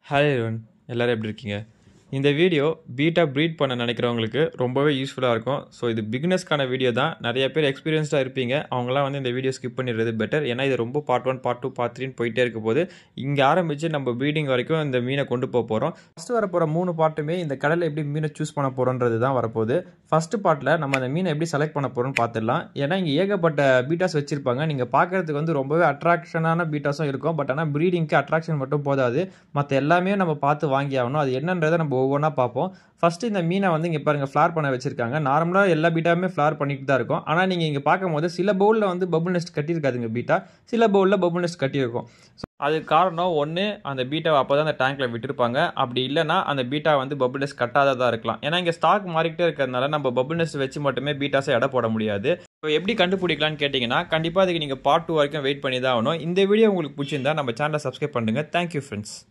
hi எவன் எல்லோரும் எப்படி இருக்கீங்க இந்த வீடியோ பீட்டா ப்ரீட் பண்ண நினைக்கிறவங்களுக்கு ரொம்பவே யூஸ்ஃபுல்லாக இருக்கும் ஸோ இது பிகினஸ்க்கான வீடியோ தான் நிறைய பேர் எக்ஸ்பீரியன்ஸ்டாக இருப்பீங்க அவங்களாம் வந்து இந்த வீடியோ ஸ்கிப் பண்ணிடுறது பெட்டர் ஏன்னா இது ரொம்ப பார்ட் ஒன் பார்ட் டூ பார்ட் த்ரீன்னு போயிட்டே இருக்க போது இங்கே ஆரம்பித்து நம்ம ப்ரீடிங் வரைக்கும் இந்த மீனை கொண்டு போக போகிறோம் ஃபஸ்ட்டு வரப்போகிற மூணு பார்ட்டுமே இந்த கடலில் எப்படி மீனை சூஸ் பண்ண போகிறோன்றது தான் வரப்போகுது ஃபஸ்ட்டு பார்ட்டில் நம்ம அந்த மீனை எப்படி செலக்ட் பண்ண போகிறோம்னு பார்த்துடலாம் ஏன்னா இங்கே ஏகப்பட்ட பீட்டாஸ் வச்சுருப்பாங்க நீங்கள் பார்க்குறதுக்கு வந்து ரொம்பவே அட்ராக்ஷனான பீட்டாஸும் இருக்கும் பட் ஆனால் ப்ரீடிங்க்கு அட்ராக்ஷன் மட்டும் போதாது மற்ற எல்லாமே நம்ம பார்த்து வாங்கி ஆகணும் அது என்னன்றதை நம்ம ஒவ்வொன்றா பார்ப்போம் ஃபஸ்ட்டு இந்த மீனை வந்து இங்கே பாருங்கள் ஃப்ளார் பண்ண வச்சுருக்காங்க நார்மலாக எல்லா பீட்டாவுமே ஃப்ளார் பண்ணிட்டு தான் இருக்கும் ஆனால் நீங்கள் இங்கே பார்க்கும்போது சில பவுலில் வந்து பபுள் நெஸ்ட் கட்டியிருக்காதுங்க பீட்டா சில பவுலில் பபுள் நெஸ்ட் கட்டியிருக்கும் ஸோ அதுக்கு காரணம் ஒன்று அந்த பீட்டாவை அப்போ தான் அந்த டேங்க்கில் விட்டுருப்பாங்க அப்படி இல்லைனா அந்த பீட்டா வந்து பபுள் நெஸ்ட் கட்டாததாக இருக்கலாம் ஏன்னா இங்கே ஸ்டாக் மாறிக்கிட்டே இருக்கிறதுனால நம்ம பபுள் நெஸ்ட் வச்சு மட்டுமே பீட்டாஸை எடை போட முடியாது இப்போ எப்படி கண்டுபிடிக்கலான்னு கேட்டிங்கன்னா கண்டிப்பாக அதுக்கு நீங்கள் பார்ட் டூ வரைக்கும் வெயிட் பண்ணி தான் ஆகணும் இந்த வீடியோ உங்களுக்கு பிடிச்சிருந்தா நம்ம சேனலை சப்ஸ்கிரைப் பண்ணுங்கள் தேங்க்யூ ஃப்ரெண்ட்ஸ்